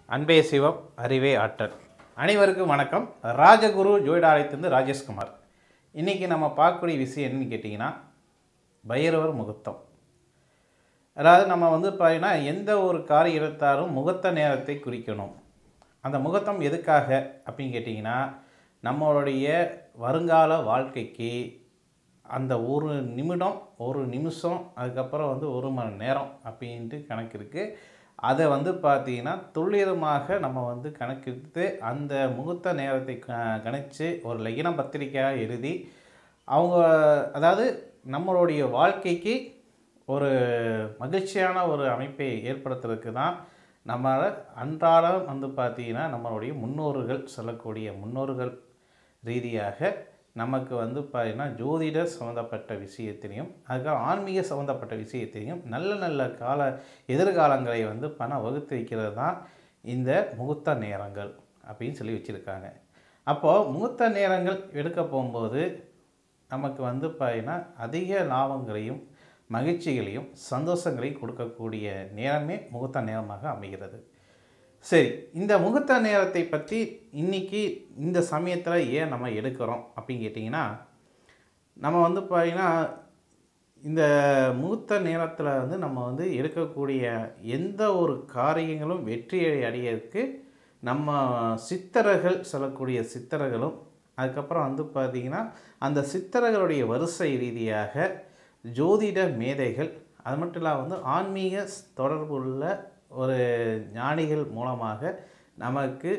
அன்பே சிவம் அறிவே ஆற்றல் அனைவருக்கும் வணக்கம் ராஜகுரு ஜோதிடாலயத்திலிருந்து ராஜேஷ்குமார் இன்றைக்கி நம்ம பார்க்கக்கூடிய விஷயம் என்னன்னு கேட்டிங்கன்னா பைரவர் முகூர்த்தம் அதாவது நம்ம வந்து பார்த்தீங்கன்னா எந்த ஒரு காரியம் எடுத்தாலும் முகூர்த்த நேரத்தை குறிக்கணும் அந்த முகூர்த்தம் எதுக்காக அப்படின்னு கேட்டிங்கன்னா நம்மளுடைய வருங்கால வாழ்க்கைக்கு அந்த ஒரு நிமிடம் ஒரு நிமிஷம் அதுக்கப்புறம் வந்து ஒரு மணி நேரம் அப்படின்ட்டு கணக்கு இருக்குது அதை வந்து பார்த்தீங்கன்னா துல்லியமாக நம்ம வந்து கணக்கெடுத்து அந்த முகூர்த்த நேரத்தை க கணித்து ஒரு லகின பத்திரிக்கையாக எழுதி அவங்க அதாவது நம்மளுடைய வாழ்க்கைக்கு ஒரு மகிழ்ச்சியான ஒரு அமைப்பை ஏற்படுத்துறதுக்கு தான் நம்ம அன்றாடம் வந்து பார்த்திங்கன்னா நம்மளுடைய முன்னோர்கள் சொல்லக்கூடிய முன்னோர்கள் ரீதியாக நமக்கு வந்து பார்த்தீங்கன்னா ஜோதிட சம்மந்தப்பட்ட விஷயத்திலையும் அதுக்கப்புறம் ஆன்மீக சம்மந்தப்பட்ட விஷயத்திலையும் நல்ல நல்ல கால எதிர்காலங்களை வந்து பணம் வகுத்து வைக்கிறது தான் இந்த முகூர்த்த நேரங்கள் அப்படின்னு சொல்லி வச்சுருக்காங்க அப்போது முகூர்த்த நேரங்கள் எடுக்க போகும்போது நமக்கு வந்து பார்த்தீங்கன்னா அதிக லாபங்களையும் மகிழ்ச்சிகளையும் சந்தோஷங்களையும் கொடுக்கக்கூடிய நேரமே முகூர்த்த நேரமாக அமைகிறது சரி இந்த முகூர்த்த நேரத்தை பற்றி இன்றைக்கி இந்த சமயத்தில் ஏன் நம்ம எடுக்கிறோம் அப்படின்னு கேட்டிங்கன்னா நம்ம வந்து பார்த்திங்கன்னா இந்த முகூர்த்த நேரத்தில் வந்து நம்ம வந்து எடுக்கக்கூடிய எந்த ஒரு காரியங்களும் வெற்றியை அடையிறதுக்கு நம்ம சித்தர்கள் சொல்லக்கூடிய சித்தர்களும் அதுக்கப்புறம் வந்து பார்த்திங்கன்னா அந்த சித்தர்களுடைய வரிசை ரீதியாக ஜோதிட மேதைகள் அது மட்டும் இல்லாமல் வந்து ஆன்மீக தொடர்புள்ள ஒரு ஞானிகள் மூலமாக நமக்கு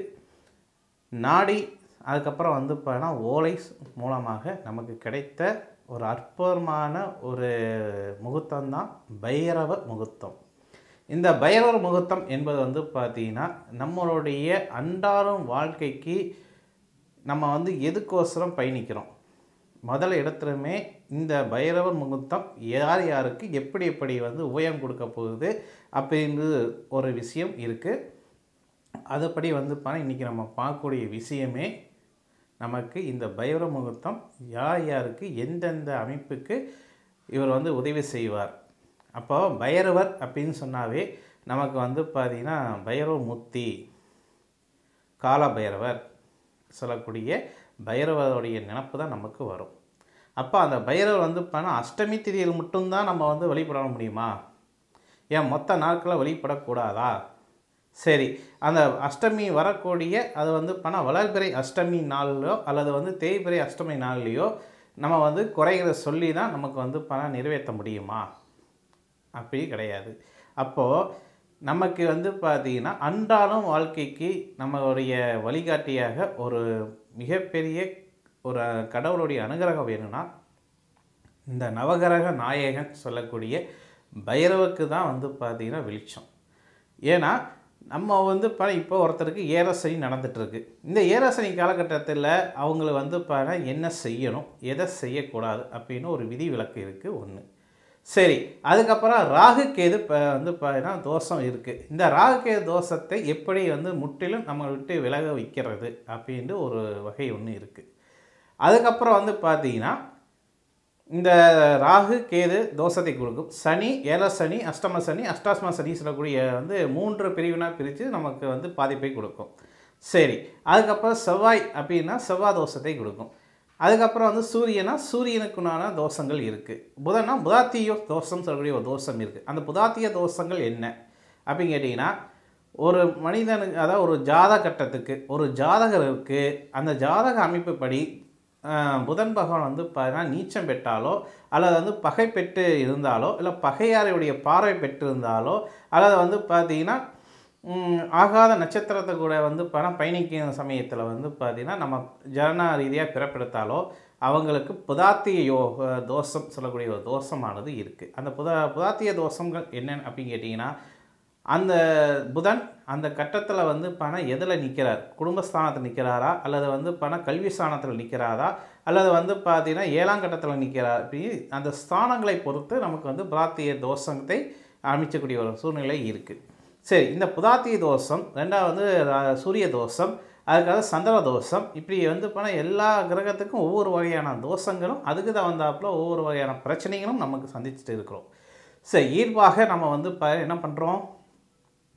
நாடி அதுக்கப்புறம் வந்து பார்த்தா ஓலை மூலமாக நமக்கு கிடைத்த ஒரு அற்புதமான ஒரு முகூர்த்தம் தான் பைரவ முகூர்த்தம் இந்த பைரவ முகூர்த்தம் என்பது வந்து பார்த்திங்கன்னா நம்மளுடைய அன்றாடம் வாழ்க்கைக்கு நம்ம வந்து எதுக்கோசரம் பயணிக்கிறோம் முதல் இடத்துலையுமே இந்த பைரவர் முகூர்த்தம் யார் யாருக்கு எப்படி எப்படி வந்து உபயம் கொடுக்க போகுது அப்படின்னு ஒரு விஷயம் இருக்குது அதுபடி வந்து பார்த்தா இன்றைக்கி நம்ம பார்க்கக்கூடிய விஷயமே நமக்கு இந்த பைரவ முகூர்த்தம் யார் யாருக்கு எந்தெந்த அமைப்புக்கு இவர் வந்து உதவி செய்வார் அப்போ பைரவர் அப்படின்னு சொன்னாவே நமக்கு வந்து பார்த்திங்கன்னா பைரவ முத்தி கால பைரவர் சொல்லக்கூடிய பைரவருடைய நினப்பு தான் நமக்கு வரும் அப்போ அந்த பைரவர் வந்து பார்த்தா அஷ்டமி திதியில் மட்டும்தான் நம்ம வந்து வழிபட முடியுமா ஏன் மொத்த நாட்களில் வழிபடக்கூடாதா சரி அந்த அஷ்டமி வரக்கூடிய அது வந்து பண வளர்பிறை அஷ்டமி நாளிலோ அல்லது வந்து தேய்பிறை அஷ்டமி நாள்லேயோ நம்ம வந்து குறைகிற சொல்லி தான் நமக்கு வந்து பணம் நிறைவேற்ற முடியுமா அப்படி கிடையாது அப்போது நமக்கு வந்து பார்த்திங்கன்னா அன்றாடம் வாழ்க்கைக்கு நம்மளுடைய வழிகாட்டியாக ஒரு மிகப்பெரிய ஒரு கடவுளுடைய அனுகிரகம் வேணும்னா இந்த நவகிரக நாயகன் சொல்லக்கூடிய பைரவுக்கு தான் வந்து பார்த்திங்கன்னா வெளிச்சம் ஏன்னா நம்ம வந்து ப இப்போ ஒருத்தருக்கு ஏரசனி நடந்துகிட்ருக்கு இந்த ஏரசனி காலகட்டத்தில் அவங்கள வந்து பாரு என்ன செய்யணும் எதை செய்யக்கூடாது அப்படின்னு ஒரு விதி விலக்கு இருக்குது ஒன்று சரி அதுக்கப்புறம் ராகு கேது இப்போ வந்து பார்த்தீங்கன்னா தோஷம் இருக்குது இந்த ராகு கேது தோஷத்தை எப்படி வந்து முற்றிலும் நம்ம விட்டு விலக வைக்கிறது அப்படின்ட்டு ஒரு வகை ஒன்று இருக்குது அதுக்கப்புறம் வந்து பார்த்தீங்கன்னா இந்த ராகு கேது தோஷத்தை கொடுக்கும் சனி ஏழ சனி அஷ்டம சனி அஷ்டாஸ்ம சனி சொல்லக்கூடிய வந்து மூன்று பிரிவினாக பிரித்து நமக்கு வந்து பாதிப்பை கொடுக்கும் சரி அதுக்கப்புறம் செவ்வாய் அப்படின்னா செவ்வாய் தோஷத்தை கொடுக்கும் அதுக்கப்புறம் வந்து சூரியனா சூரியனுக்குண்டான தோஷங்கள் இருக்குது புதனா புதாத்திய தோஷம் சொல்லக்கூடிய ஒரு தோஷம் இருக்குது அந்த புதாத்திய தோஷங்கள் என்ன அப்படின்னு கேட்டிங்கன்னா ஒரு மனிதனுக்கு அதாவது ஒரு ஜாதக கட்டத்துக்கு ஒரு ஜாதகருக்கு அந்த ஜாதக அமைப்புப்படி புதன் பகவான் வந்து பார்த்தீங்கன்னா நீச்சம் பெற்றாலோ அல்லது வந்து பகை பெற்று இருந்தாலோ இல்லை பகையாரையுடைய பார்வை பெற்றிருந்தாலோ அல்லது வந்து பார்த்தீங்கன்னா ஆகாத நட்சத்திரத்தை கூட வந்து பணம் பயணிக்கிற சமயத்தில் வந்து பார்த்திங்கன்னா நம்ம ஜன ரீதியாக பிறப்பெடுத்தாலோ அவங்களுக்கு புதாத்திய யோ தோஷம் சொல்லக்கூடிய ஒரு தோஷமானது இருக்குது அந்த புதா புதாத்திய தோஷங்கள் என்னென்னு அப்படின்னு கேட்டிங்கன்னா அந்த புதன் அந்த கட்டத்தில் வந்து பணம் எதில் நிற்கிறார் குடும்பஸ்தானத்தில் நிற்கிறாரா அல்லது வந்து பணம் கல்வி ஸ்தானத்தில் நிற்கிறாரா அல்லது வந்து பார்த்திங்கன்னா ஏழாம் கட்டத்தில் நிற்கிறார் அப்படி அந்த ஸ்தானங்களை பொறுத்து நமக்கு வந்து புதாத்திய தோஷத்தை அமைச்சக்கூடிய ஒரு சூழ்நிலை இருக்குது சரி இந்த புதாத்திய தோஷம் ரெண்டாவது சூரிய தோஷம் அதுக்காக சந்திர தோஷம் இப்படி வந்து போனால் எல்லா கிரகத்துக்கும் ஒவ்வொரு வகையான தோஷங்களும் அதுக்கு தான் வந்தாப்புல ஒவ்வொரு வகையான பிரச்சனைகளும் நமக்கு சந்திச்சுட்டு இருக்கிறோம் சரி இயல்பாக நம்ம வந்து இப்போ என்ன பண்ணுறோம்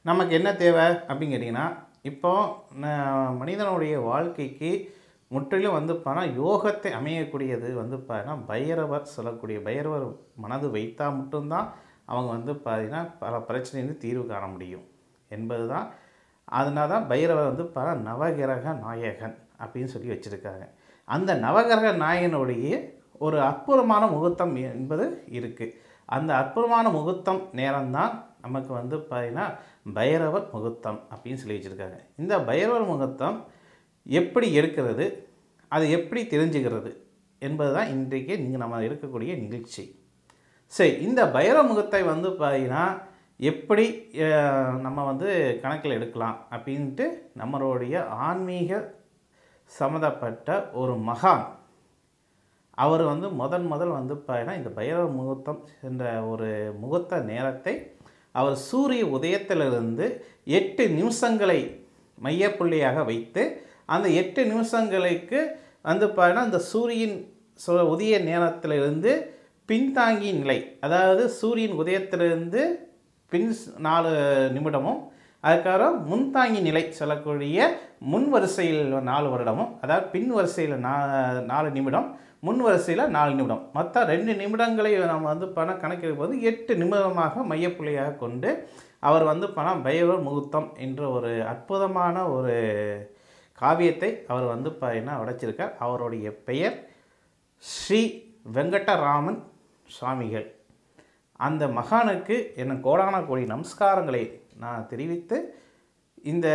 நமக்கு என்ன தேவை அப்படின்னு கேட்டிங்கன்னா இப்போ ந- மனிதனுடைய வாழ்க்கைக்கு முற்றிலும் வந்து பார்த்தா யோகத்தை அமையக்கூடியது வந்து பார்த்தீங்கன்னா பைரவர் சொல்லக்கூடிய பைரவர் மனது வைத்தால் மட்டும்தான் அவங்க வந்து பார்த்தீங்கன்னா பல பிரச்சனையிலிருந்து தீர்வு காண முடியும் என்பது தான் அதனால தான் பைரவர் வந்து பல நவகிரக நாயகன் அப்படின்னு சொல்லி வச்சுருக்காங்க அந்த நவகிரக நாயகனுடைய ஒரு அற்புதமான முகூர்த்தம் என்பது இருக்குது அந்த அற்புதமான முகூர்த்தம் நேரம்தான் நமக்கு வந்து பார்த்தீங்கன்னா பைரவர் முகூர்த்தம் அப்படின்னு சொல்லி வச்சுருக்காங்க இந்த பைரவர் முகூர்த்தம் எப்படி எடுக்கிறது அது எப்படி தெரிஞ்சுக்கிறது என்பது தான் இன்றைக்கு நீங்கள் நம்ம இருக்கக்கூடிய நிகழ்ச்சி சரி இந்த பைரவ முகத்தை வந்து பார்த்தீங்கன்னா எப்படி அஹ், நம்ம வந்து கணக்கில் எடுக்கலாம் அப்படின்ட்டு நம்மளுடைய ஆன்மீக சம்மந்தப்பட்ட ஒரு மகான் அவர் வந்து முதன் முதல் வந்து பார்த்தீங்கன்னா இந்த பைரவ முகூர்த்தம் என்ற ஒரு முகூர்த்த நேரத்தை அவர் சூரிய உதயத்திலிருந்து எட்டு நிமிஷங்களை மையப்புள்ளியாக வைத்து அந்த எட்டு நிமிஷங்களுக்கு வந்து பார்த்தீங்கன்னா இந்த சூரியன் சு- உதய நேரத்திலிருந்து பின்தாங்கி நிலை அதாவது சூரியன் உதயத்திலிருந்து பின் ஸ்- நாலு நிமிடமும் அதுக்கப்புறம் முன்தாங்கி நிலை சொல்லக்கூடிய முன் வரிசையில் நாலு வருடமும் அதாவது பின் வரிசையில் நா நாலு நிமிடம் முன் வரிசையில் நாலு நிமிடம் மொத்தம் ரெண்டு நிமிடங்களை நம்ம வந்து பணம் கணக்கெடுக்கும் போது எட்டு நிமிடமாக மையப்புள்ளியாக கொண்டு அவர் வந்து பணம் பைரவர் முகூர்த்தம் என்ற ஒரு அற்புதமான ஒரு காவியத்தை அவர் வந்து பார்த்தீங்கன்னா உடைச்சிருக்கார் அவருடைய பெயர் ஸ்ரீ வெங்கடராமன் சுவாமிகள் அந்த மகானுக்கு என் கோடான கோடி நமஸ்காரங்களை நான் தெரிவித்து இந்த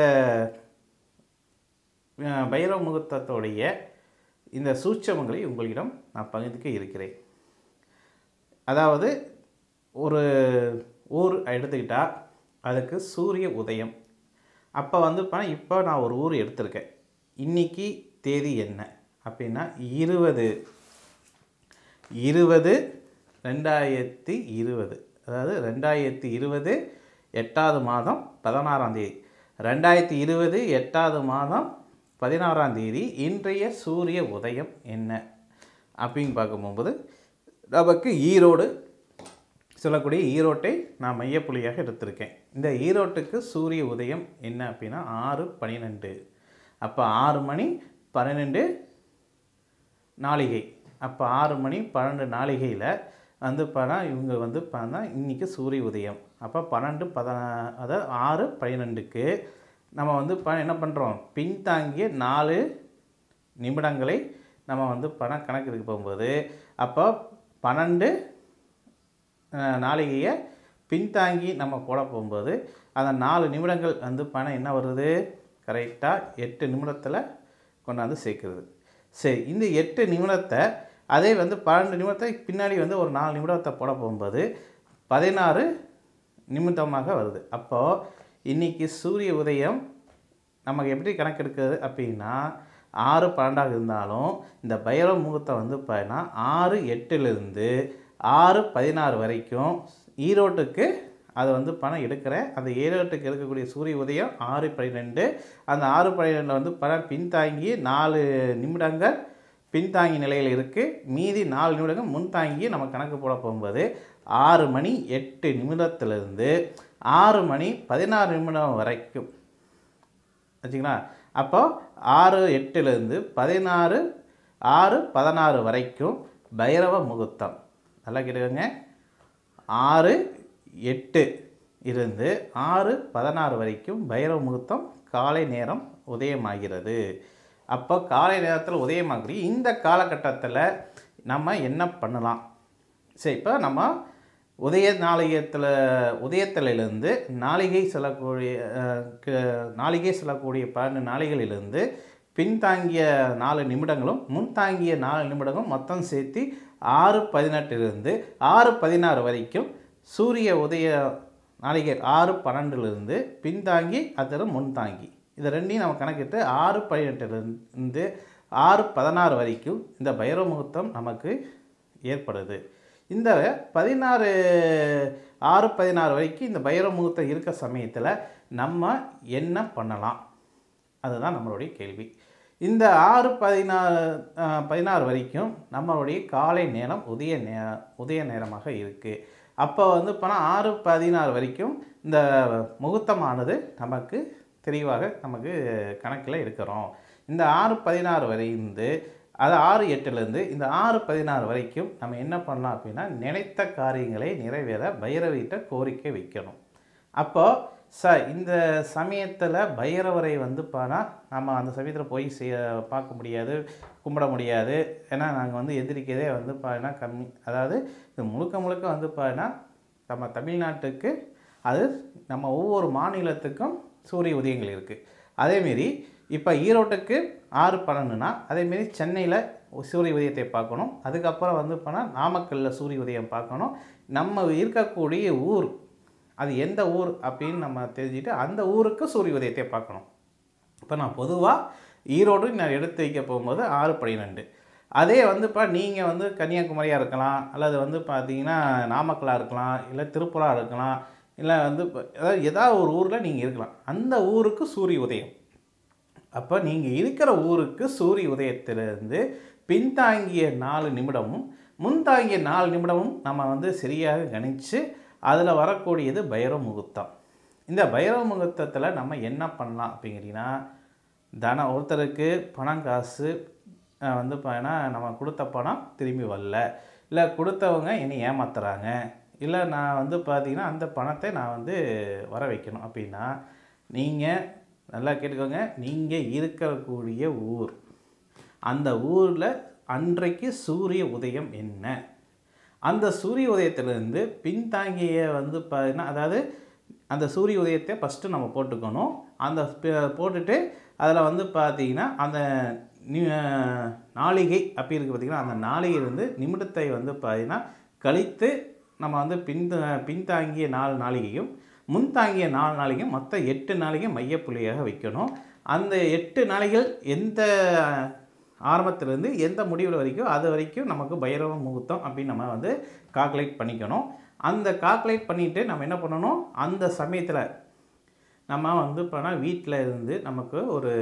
அஹ், பைரவ முகூர்த்தத்துடைய இந்த சூட்சமங்களை உங்களிடம் நான் பகிர்ந்துக்க இருக்கிறேன் அதாவது ஒரு ஊர் எடுத்துக்கிட்டால் அதுக்கு சூரிய உதயம் அப்போ வந்து பா இப்போ நான் ஒரு ஊர் எடுத்திருக்கேன் இன்னைக்கு தேதி என்ன அப்படின்னா இருபது இருபது ரெண்டாயிரத்தி இருபது அதாவது ரெண்டாயிரத்தி இருபது எட்டாவது மாதம் பதினாறாம் தேதி ரெண்டாயிரத்தி இருபது எட்டாவது மாதம் பதினாறாம் தேதி இன்றைய சூரிய உதயம் என்ன அப்படின்னு பார்க்கும்போது நமக்கு ஈரோடு சொல்லக்கூடிய ஈரோட்டை நான் மையப்புள்ளியாக எடுத்திருக்கேன் இந்த ஈரோட்டுக்கு சூரிய உதயம் என்ன அப்படின்னா ஆறு பன்னிரெண்டு அப்போ ஆறு மணி பன்னிரெண்டு நாளிகை அப்போ ஆறு மணி பன்னெண்டு நாளிகையில் வந்து பார்த்தா இவங்க வந்து பார்த்தா இன்றைக்கி சூரிய உதயம் அப்போ பன்னெண்டு பத அதாவது ஆறு பன்னிரெண்டுக்கு நம்ம வந்து ப என்ன பண்ணுறோம் பின்தாங்கிய நாலு நிமிடங்களை நம்ம வந்து பணம் கணக்கெடுக்க போகும்போது அப்போ பன்னெண்டு அஹ், நாளிகையை பின்தாங்கி நம்ம போட போகும்போது அந்த நாலு நிமிடங்கள் வந்து பணம் என்ன வருது கரெக்டாக எட்டு நிமிடத்தில் கொண்டாந்து சேர்க்குறது சரி இந்த எட்டு நிமிடத்தை அதே வந்து பன்னெண்டு நிமிடத்தை பின்னாடி வந்து ஒரு நாலு நிமிடத்தை போட போகும்போது பதினாறு நிமிடமாக வருது அப்போது இன்றைக்கி சூரிய உதயம் நமக்கு எப்படி கணக்கெடுக்கிறது அப்படின்னா ஆறு பன்னெண்டாக இருந்தாலும் இந்த பைரவ முகூர்த்தம் வந்து பார்த்தீங்கன்னா ஆறு எட்டுலேருந்து ஆறு பதினாறு வரைக்கும் ஈரோட்டுக்கு அதை வந்து பணம் எடுக்கிறேன் அந்த ஈரோட்டுக்கு எடுக்கக்கூடிய சூரிய உதயம் ஆறு பன்னிரெண்டு அந்த ஆறு பன்னிரெண்டில் வந்து பணம் பின்தாங்கி நாலு நிமிடங்கள் பின்தாங்கி நிலையில் இருக்குது மீதி நாலு நிமிடங்கள் முன்தாங்கி நம்ம கணக்கு போட போகும்போது ஆறு மணி எட்டு நிமிடத்திலிருந்து ஆறு மணி பதினாறு நிமிடம் வரைக்கும் வச்சுங்களா அப்போ ஆறு எட்டுலேருந்து பதினாறு ஆறு பதினாறு வரைக்கும் பைரவ முகூர்த்தம் நல்லா கேட்டுக்கோங்க ஆறு எட்டு இருந்து ஆறு பதினாறு வரைக்கும் பைரவ முகூர்த்தம் காலை நேரம் உதயமாகிறது அப்போ காலை நேரத்தில் உதயமாகி இந்த காலகட்டத்தில் நம்ம என்ன பண்ணலாம் சரி இப்போ நம்ம உதய நாளிகத்தில் உதயத்திலிருந்து நாளிகை செல்லக்கூடிய அஹ், க- நாளிகை செல்லக்கூடிய பன்னெண்டு நாளிகளிலிருந்து பின்தாங்கிய நாலு நிமிடங்களும் முன்தாங்கிய நாலு நிமிடங்களும் மொத்தம் சேர்த்து ஆறு பதினெட்டிலிருந்து ஆறு பதினாறு வரைக்கும் சூரிய உதய நாளிகை ஆறு பன்னெண்டுலேருந்து பின்தாங்கி அதோட முன்தாங்கி இதை ரெண்டையும் நம்ம கணக்கிட்டு ஆறு பதினெட்டுலேருந்து ஆறு பதினாறு வரைக்கும் இந்த பைரவ முகூர்த்தம் நமக்கு ஏற்படுது இந்த பதினாறு ஆறு பதினாறு வரைக்கும் இந்த பைரவ முகூர்த்தம் இருக்க சமயத்தில் நம்ம என்ன பண்ணலாம் அதுதான் நம்மளுடைய கேள்வி இந்த ஆறு பதினாறு பதினாறு வரைக்கும் நம்மளுடைய காலை நேரம் உதய நே உதய நேரமாக இருக்குது அப்போ வந்து பணம் ஆறு பதினாறு வரைக்கும் இந்த முகூர்த்தமானது நமக்கு தெளிவாக நமக்கு கணக்கில் இருக்கிறோம் இந்த ஆறு பதினாறு வரைந்து அது ஆறு எட்டுலேருந்து இந்த ஆறு பதினாறு வரைக்கும் நம்ம என்ன பண்ணலாம் அப்படின்னா நினைத்த காரியங்களை நிறைவேற பைரவிட்ட கோரிக்கை வைக்கணும் அப்போது ச இந்த சமயத்தில் பைரவரை வந்து பானா நம்ம அந்த சமயத்தில் போய் செய்ய பார்க்க முடியாது கும்பிட முடியாது ஏன்னா நாங்கள் வந்து எதிரிக்கதே வந்து பாருன்னா கம்மி அதாவது இது முழுக்க முழுக்க வந்து பாருன்னா நம்ம தமிழ்நாட்டுக்கு அது நம்ம ஒவ்வொரு மாநிலத்துக்கும் சூரிய உதயங்கள் இருக்குது அதேமாரி இப்போ ஈரோட்டுக்கு ஆறு பன்னெண்டுனா அதேமாரி சென்னையில் சூரிய உதயத்தை பார்க்கணும் அதுக்கப்புறம் வந்து போனால் நாமக்கல்லில் சூரிய உதயம் பார்க்கணும் நம்ம இருக்கக்கூடிய ஊர் அது எந்த ஊர் அப்படின்னு நம்ம தெரிஞ்சுட்டு அந்த ஊருக்கு சூரிய உதயத்தை பார்க்கணும் இப்போ நான் பொதுவாக ஈரோடு நான் எடுத்து வைக்க போகும்போது ஆறு பன்னிரெண்டு அதே வந்து இப்போ நீங்கள் வந்து கன்னியாகுமரியாக இருக்கலாம் அல்லது வந்து பார்த்தீங்கன்னா நாமக்கலாக இருக்கலாம் இல்லை திருப்பூரா இருக்கலாம் இல்லை வந்து இப்ப அதாவது ஏதாவது ஒரு ஊரில் நீங்கள் இருக்கலாம் அந்த ஊருக்கு சூரிய உதயம் அப்போ நீங்கள் இருக்கிற ஊருக்கு சூரிய உதயத்திலிருந்து பின்தாங்கிய நாலு நிமிடமும் முன்தாங்கிய நாலு நிமிடமும் நம்ம வந்து சரியாக கணித்து அதில் வரக்கூடியது பைரவ முகூர்த்தம் இந்த பைரவ முகூர்த்தத்தில் நம்ம என்ன பண்ணலாம் அப்படிங்கிறீங்கன்னா தன ஒருத்தருக்கு பணம் காசு அஹ், வந்து பார்த்தீங்கன்னா நம்ம கொடுத்த பணம் திரும்பி வரல இல்லை கொடுத்தவங்க என்னை ஏமாத்துறாங்க இல்லை நான் வந்து பார்த்தீங்கன்னா அந்த பணத்தை நான் வந்து வர வைக்கணும் அப்படின்னா நீங்கள் நல்லா கேட்டுக்கோங்க நீங்கள் இருக்கக்கூடிய ஊர் அந்த ஊரில் அன்றைக்கு சூரிய உதயம் என்ன அந்த சூரிய உதயத்திலிருந்து பின்தாங்கிய வந்து பார்த்தீங்கன்னா அதாவது அந்த சூரிய உதயத்தை ஃபஸ்ட்டு நம்ம போட்டுக்கணும் அந்த ப- போட்டுட்டு அதில் வந்து பார்த்தீங்கன்னா அந்த நி- நாளிகை அப்படி இருக்குது பார்த்தீங்கன்னா அந்த நாளிகையிலிருந்து நிமிடத்தை வந்து பார்த்தீங்கன்னா கழித்து நம்ம வந்து பின் பின்தாங்கிய நாலு நாளிகையும் முன்தாங்கிய நாலு நாளிகையும் மொத்தம் எட்டு நாளிகை மையப்புள்ளியாக வைக்கணும் அந்த எட்டு நாளிகள் எந்த ஆரம்பத்திலேருந்து எந்த முடிவில் வரைக்கும் அது வரைக்கும் நமக்கு பைரவ முகூர்த்தம் அப்படின்னு நம்ம வந்து கால்குலேட் பண்ணிக்கணும் அந்த கால்குலேட் பண்ணிவிட்டு நம்ம என்ன பண்ணணும் அந்த சமயத்தில் நம்ம வந்து இப்போ வீட்டில் இருந்து நமக்கு ஒரு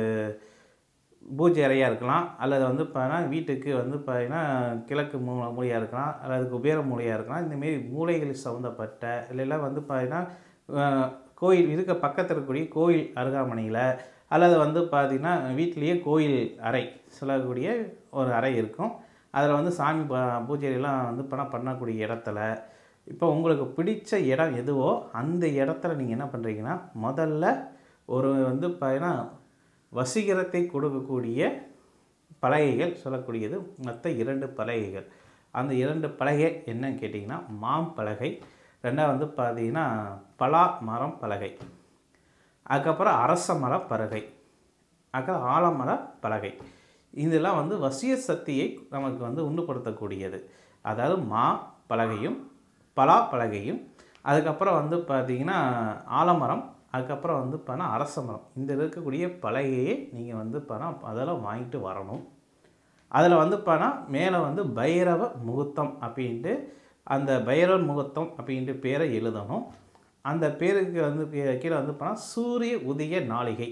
பூஜை அறையாக இருக்கலாம் அல்லது வந்து பார்த்தீங்கன்னா வீட்டுக்கு வந்து பார்த்தீங்கன்னா கிழக்கு மூ மூலையாக இருக்கலாம் அல்லது குபேர மூலையாக இருக்கலாம் இந்தமாரி மூலைகள் சம்மந்தப்பட்ட இல்லைலாம் வந்து பார்த்தீங்கன்னா அஹ், கோயில் இருக்க பக்கத்தில் இருக்கக்கூடிய கோயில் அருகாமனையில் அல்லது வந்து பார்த்திங்கன்னா வீட்டிலேயே கோயில் அறை சொல்லக்கூடிய ஒரு அறை இருக்கும் அதில் வந்து சாமி ப- பூஜையெல்லாம் வந்து பணம் பண்ணக்கூடிய இடத்துல இப்போ உங்களுக்கு பிடிச்ச இடம் எதுவோ அந்த இடத்துல நீங்கள் என்ன பண்ணுறீங்கன்னா முதல்ல ஒரு வந்து பார்த்தீங்கன்னா வசீகரத்தை கொடுக்கக்கூடிய பலகைகள் சொல்லக்கூடியது மற்ற இரண்டு பலகைகள் அந்த இரண்டு பலகை என்னன்னு கேட்டிங்கன்னா மாம் பலகை ரெண்டாவது வந்து பார்த்தீங்கன்னா பலா மரம் பலகை அதுக்கப்புறம் அரச மர பலகை அதுக்கப்புறம் ஆலமர பலகை இதெல்லாம் வந்து வசிய சக்தியை நமக்கு வந்து உண்டுபடுத்தக்கூடியது அதாவது மா பலகையும் பலா பலகையும் அதுக்கப்புறம் வந்து பார்த்திங்கன்னா ஆலமரம் அதுக்கப்புறம் வந்து பார்த்தா அரச மரம் இந்த இருக்கக்கூடிய பலகையை நீங்கள் வந்து பார்த்தா அதெல்லாம் வாங்கிட்டு வரணும் அதில் வந்து பார்த்தா மேலே வந்து பைரவ முகூர்த்தம் அப்படின்ட்டு அந்த பைரவ முகூர்த்தம் அப்படின்ட்டு பேரை எழுதணும் அந்த பேருக்கு வந்து கீ- கீழே வந்து பார்த்தா சூரிய உதய நாளிகை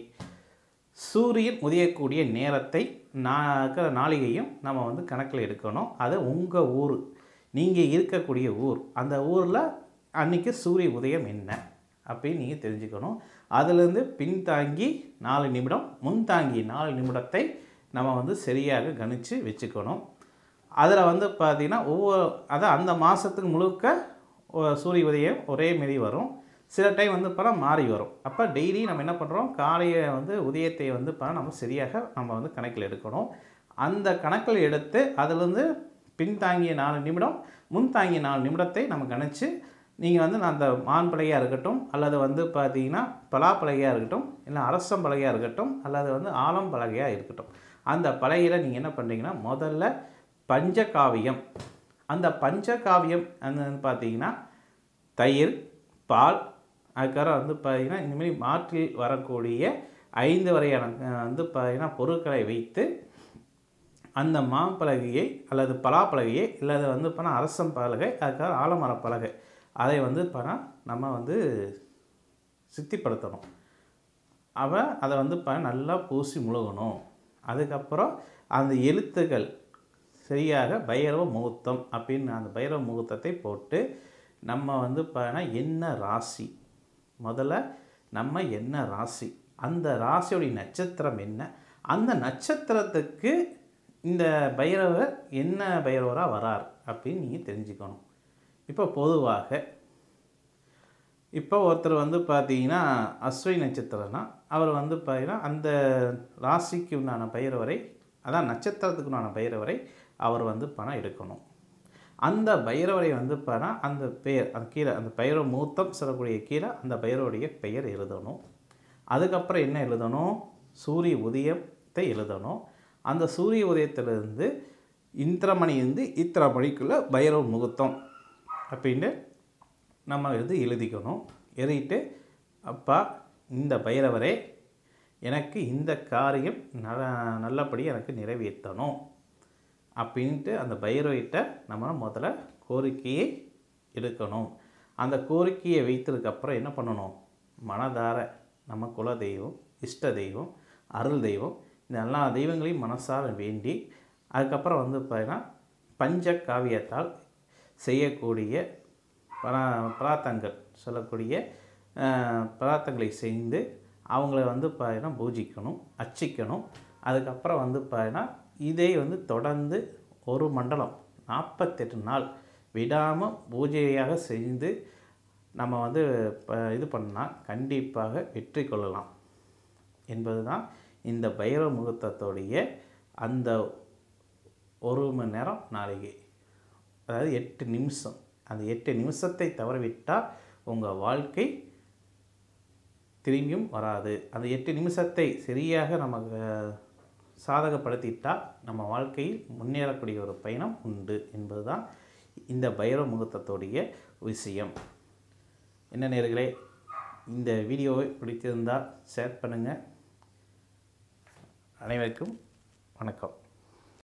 சூரியன் உதயக்கூடிய நேரத்தை நான் இருக்கிற நாளிகையும் நம்ம வந்து கணக்கில் எடுக்கணும் அது உங்கள் ஊர் நீங்கள் இருக்கக்கூடிய ஊர் அந்த ஊரில் அன்னைக்கு சூரிய உதயம் என்ன அப்படின்னு நீங்கள் தெரிஞ்சுக்கணும் அதுலேருந்து பின்தாங்கி நாலு நிமிடம் முன்தாங்கி நாலு நிமிடத்தை நம்ம வந்து சரியாக கணித்து வச்சுக்கணும் அதில் வந்து பார்த்திங்கன்னா ஒவ்வொரு அதான் அந்த மாதத்துக்கு முழுக்க ஒ- சூரிய உதயம் ஒரே மாரி வரும் சில டைம் வந்து பார்த்தா மாறி வரும் அப்போ டெய்லி நம்ம என்ன பண்ணுறோம் காலையை வந்து உதயத்தை வந்து பார்த்தா நம்ம சரியாக நம்ம வந்து கணக்கில் எடுக்கணும் அந்த கணக்கில் எடுத்து அதுலேருந்து பின்தாங்கிய நாலு நிமிடம் முன்தாங்கிய நாலு நிமிடத்தை நம்ம கணிச்சு நீங்கள் வந்து அந்த மான் பலகையாக இருக்கட்டும் அல்லது வந்து பார்த்தீங்கன்னா பலா பலகையாக இருக்கட்டும் இல்லை அரசம் பலகையாக இருக்கட்டும் அல்லது வந்து ஆலம் பலகையாக இருக்கட்டும் அந்த பலகையில் நீங்கள் என்ன பண்ணுறீங்கன்னா முதல்ல பஞ்சகாவியம் அந்த பஞ்சகாவியம் அந்த வந்து பார்த்தீங்கன்னா தயிர் பால் அதுக்கப்புறம் வந்து பார்த்தீங்கன்னா இந்தமாரி மாற்றில் வரக்கூடிய ஐந்து வரையான அஹ், வந்து பார்த்தீங்கன்னா பொருட்களை வைத்து அந்த மாம்பலகையை அல்லது பலாப்பலகையை இல்லது வந்து பண்ண அரசம் பலகை அதுக்கப்புறம் ஆலமர பலகை அதை வந்து பண்ண நம்ம வந்து சித்திப்படுத்தணும் அவன் அதை வந்து ப நல்லா பூசி முழுகணும் அதுக்கப்புறம் அந்த எழுத்துக்கள் சரியாக பைரவ முகூர்த்தம் அப்படின்னு அந்த பைரவ முகூர்த்தத்தை போட்டு நம்ம வந்து பார்த்தீங்கன்னா என்ன ராசி முதல்ல நம்ம என்ன ராசி அந்த ராசியோடைய நட்சத்திரம் என்ன அந்த நட்சத்திரத்துக்கு இந்த பைரவர் என்ன பைரவராக வரார் அப்படின்னு நீங்கள் தெரிஞ்சுக்கணும் இப்போ பொதுவாக இப்போ ஒருத்தர் வந்து பார்த்தீங்கன்னா அஸ்வினி நட்சத்திரம்னா அவர் வந்து பார்த்தீங்கன்னா அந்த ராசிக்கு உண்டான பைரவரை அதான் நட்சத்திரத்துக்கு உண்டான பைரவரை அவர் வந்து பணம் எடுக்கணும் அந்த பைரவரை வந்து பார்த்தா அந்த பெயர் அந்த கீழே அந்த பைரவ மூத்தம் சொல்லக்கூடிய கீழே அந்த பைரவருடைய பெயர் எழுதணும் அதுக்கப்புறம் என்ன எழுதணும் சூரிய உதயத்தை எழுதணும் அந்த சூரிய உதயத்திலிருந்து இத்தனை மணிலேருந்து இத்தனை மணிக்குள்ளே பைரவ முகூர்த்தம் அப்படின்னு நம்ம இது எழுதிக்கணும் எழுதிட்டு அப்பா இந்த பைரவரே எனக்கு இந்த காரியம் ந நல்லபடி எனக்கு நிறைவேற்றணும் அப்படின்ட்டு அந்த பைரவிட்ட நம்ம முதல்ல கோரிக்கையை எடுக்கணும் அந்த கோரிக்கையை வைத்ததுக்கப்புறம் என்ன பண்ணணும் மனதார நம்ம குல தெய்வம் இஷ்ட தெய்வம் அருள் தெய்வம் இந்த எல்லா தெய்வங்களையும் மனசார வேண்டி அதுக்கப்புறம் வந்து பார்த்தீங்கன்னா பஞ்ச காவியத்தால் செய்யக்கூடிய பரா பிராத்தங்கள் சொல்லக்கூடிய அஹ், பிராத்தங்களை செய்து அவங்கள வந்து பார்த்தீங்கன்னா பூஜிக்கணும் அர்ச்சிக்கணும் அதுக்கப்புறம் வந்து பார்த்தீங்கன்னா இதை வந்து தொடர்ந்து ஒரு மண்டலம் நாற்பத்தெட்டு நாள் விடாமல் பூஜையாக செய்து நம்ம வந்து ப- இது பண்ணால் கண்டிப்பாக வெற்றி கொள்ளலாம் என்பது தான் இந்த பைரவ முகூர்த்தத்தோடைய அந்த ஒரு மணி நேரம் நாளைக்கு அதாவது எட்டு நிமிஷம் அந்த எட்டு நிமிஷத்தை தவறவிட்டால் உங்கள் வாழ்க்கை திரும்பியும் வராது அந்த எட்டு நிமிஷத்தை சரியாக நமக்கு சாதகப்படுத்திட்டால் நம்ம வாழ்க்கையில் முன்னேறக்கூடிய ஒரு பயணம் உண்டு என்பதுதான் இந்த பைரவ முகூர்த்தத்துடைய விஷயம் என்ன நேர்களே இந்த வீடியோவை பிடித்திருந்தால் ஷேர் பண்ணுங்கள் அனைவருக்கும் வணக்கம்